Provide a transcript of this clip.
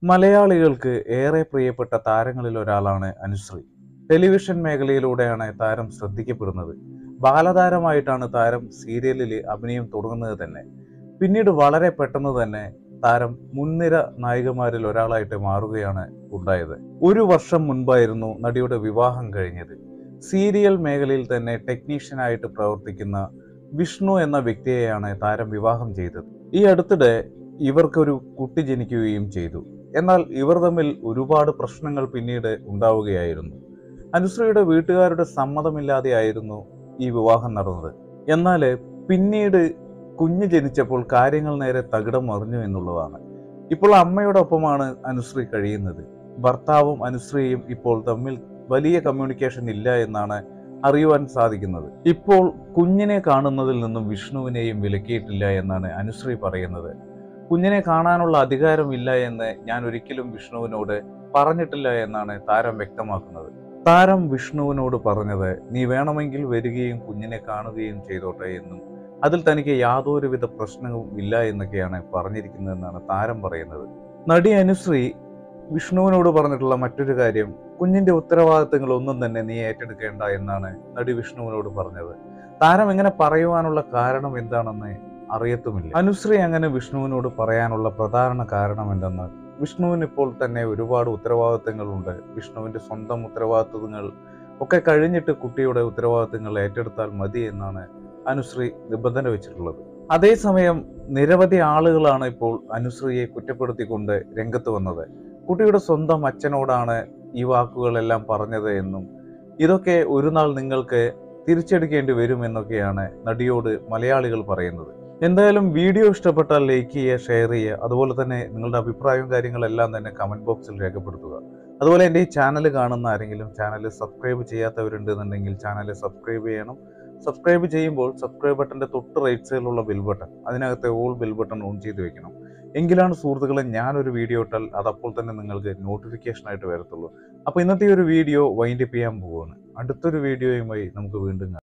മലയാളികൾക്ക് ഏറെ പ്രിയപ്പെട്ട താരങ്ങളിൽ ഒരാളാണ് അനുശ്രീ ടെലിവിഷൻ മേഖലയിലൂടെയാണ് താരം ശ്രദ്ധിക്കപ്പെടുന്നത് ബാലതാരമായിട്ടാണ് താരം സീരിയലിൽ അഭിനയം തുടങ്ങുന്നത് തന്നെ പിന്നീട് വളരെ പെട്ടെന്ന് തന്നെ താരം മുൻനിര നായികമാരിൽ ഒരാളായിട്ട് മാറുകയാണ് ഉണ്ടായത് ഒരു വർഷം മുൻപായിരുന്നു നടിയുടെ വിവാഹം കഴിഞ്ഞത് സീരിയൽ മേഖലയിൽ തന്നെ ടെക്നീഷ്യനായിട്ട് പ്രവർത്തിക്കുന്ന വിഷ്ണു എന്ന വ്യക്തിയെയാണ് താരം വിവാഹം ചെയ്തത് ഈ അടുത്തിടെ ഇവർക്കൊരു കുട്ടി ജനിക്കുകയും ചെയ്തു എന്നാൽ ഇവർ തമ്മിൽ ഒരുപാട് പ്രശ്നങ്ങൾ പിന്നീട് ഉണ്ടാവുകയായിരുന്നു അനുശ്രീയുടെ വീട്ടുകാരുടെ സമ്മതമില്ലാതെയായിരുന്നു ഈ വിവാഹം നടന്നത് എന്നാൽ പിന്നീട് കുഞ്ഞ് ജനിച്ചപ്പോൾ കാര്യങ്ങൾ നേരെ തകിടം മറിഞ്ഞു എന്നുള്ളതാണ് ഇപ്പോൾ അമ്മയോടൊപ്പമാണ് അനുശ്രീ കഴിയുന്നത് ഭർത്താവും അനുശ്രീയും ഇപ്പോൾ തമ്മിൽ വലിയ കമ്മ്യൂണിക്കേഷൻ ഇല്ല എന്നാണ് അറിയുവാൻ സാധിക്കുന്നത് ഇപ്പോൾ കുഞ്ഞിനെ കാണുന്നതിൽ നിന്നും വിഷ്ണുവിനെയും വിലക്കിയിട്ടില്ല എന്നാണ് അനുശ്രീ പറയുന്നത് കുഞ്ഞിനെ കാണാനുള്ള അധികാരമില്ല എന്ന് ഞാൻ ഒരിക്കലും വിഷ്ണുവിനോട് പറഞ്ഞിട്ടില്ല എന്നാണ് താരം വ്യക്തമാക്കുന്നത് താരം വിഷ്ണുവിനോട് പറഞ്ഞത് നീ വേണമെങ്കിൽ വരികയും കുഞ്ഞിനെ കാണുകയും ചെയ്തോട്ടെ എന്നും അതിൽ തനിക്ക് യാതൊരുവിധ പ്രശ്നവും ഇല്ല എന്നൊക്കെയാണ് പറഞ്ഞിരിക്കുന്നതെന്നാണ് താരം പറയുന്നത് നടി അനുശ്രീ വിഷ്ണുവിനോട് പറഞ്ഞിട്ടുള്ള മറ്റൊരു കാര്യം കുഞ്ഞിന്റെ ഉത്തരവാദിത്തങ്ങൾ ഒന്നും തന്നെ നീ ഏറ്റെടുക്കേണ്ട എന്നാണ് നടി വിഷ്ണുവിനോട് പറഞ്ഞത് താരം ഇങ്ങനെ പറയുവാനുള്ള കാരണം എന്താണെന്ന് അറിയത്തുമില്ല അനുശ്രീ അങ്ങനെ വിഷ്ണുവിനോട് പറയാനുള്ള പ്രധാന കാരണം എന്തെന്ന് വിഷ്ണുവിന് ഇപ്പോൾ തന്നെ ഒരുപാട് ഉത്തരവാദിത്തങ്ങളുണ്ട് വിഷ്ണുവിന്റെ സ്വന്തം ഉത്തരവാദിത്തങ്ങൾ ഒക്കെ കഴിഞ്ഞിട്ട് കുട്ടിയുടെ ഉത്തരവാദിത്തങ്ങൾ ഏറ്റെടുത്താൽ മതി എന്നാണ് അനുശ്രീ നിബന്ധന വെച്ചിട്ടുള്ളത് അതേസമയം നിരവധി ആളുകളാണ് ഇപ്പോൾ അനുശ്രീയെ കുറ്റപ്പെടുത്തിക്കൊണ്ട് രംഗത്ത് വന്നത് കുട്ടിയുടെ സ്വന്തം അച്ഛനോടാണ് ഈ വാക്കുകളെല്ലാം പറഞ്ഞത് എന്നും ഇതൊക്കെ ഒരു നാൾ നിങ്ങൾക്ക് തിരിച്ചെടുക്കേണ്ടി വരുമെന്നൊക്കെയാണ് നടിയോട് മലയാളികൾ പറയുന്നത് എന്തായാലും വീഡിയോ ഇഷ്ടപ്പെട്ടാൽ ലൈക്ക് ചെയ്യുക ഷെയർ ചെയ്യുക അതുപോലെ തന്നെ നിങ്ങളുടെ അഭിപ്രായവും കാര്യങ്ങളെല്ലാം തന്നെ കമന്റ് ബോക്സിൽ രേഖപ്പെടുത്തുക അതുപോലെ എൻ്റെ ഈ ചാനൽ കാണുന്ന ആരെങ്കിലും ചാനൽ സബ്സ്ക്രൈബ് ചെയ്യാത്തവരുണ്ട് എന്നുണ്ടെങ്കിൽ ചാനൽ സബ്സ്ക്രൈബ് ചെയ്യണം സബ്സ്ക്രൈബ് ചെയ്യുമ്പോൾ സബ്സ്ക്രൈബ് ബട്ടൻ്റെ തൊട്ട് റൈറ്റ് സൈഡിലുള്ള ബെൽ ബട്ടൺ അതിനകത്തെ ഓൾ ബെൽ ബട്ടൺ ഓൺ ചെയ്ത് വെക്കണം എങ്കിലാണ് സുഹൃത്തുക്കളെ ഞാനൊരു വീഡിയോ ഇട്ടാൽ അത് അപ്പോൾ തന്നെ നിങ്ങൾക്ക് നോട്ടിഫിക്കേഷൻ ആയിട്ട് വരത്തുള്ളൂ അപ്പോൾ ഇന്നത്തെ ഈ ഒരു വീഡിയോ വൈൻഡപ്പ് ചെയ്യാൻ പോവുകയാണ് അടുത്തൊരു വീഡിയോയുമായി നമുക്ക് വീണ്ടും കാണാം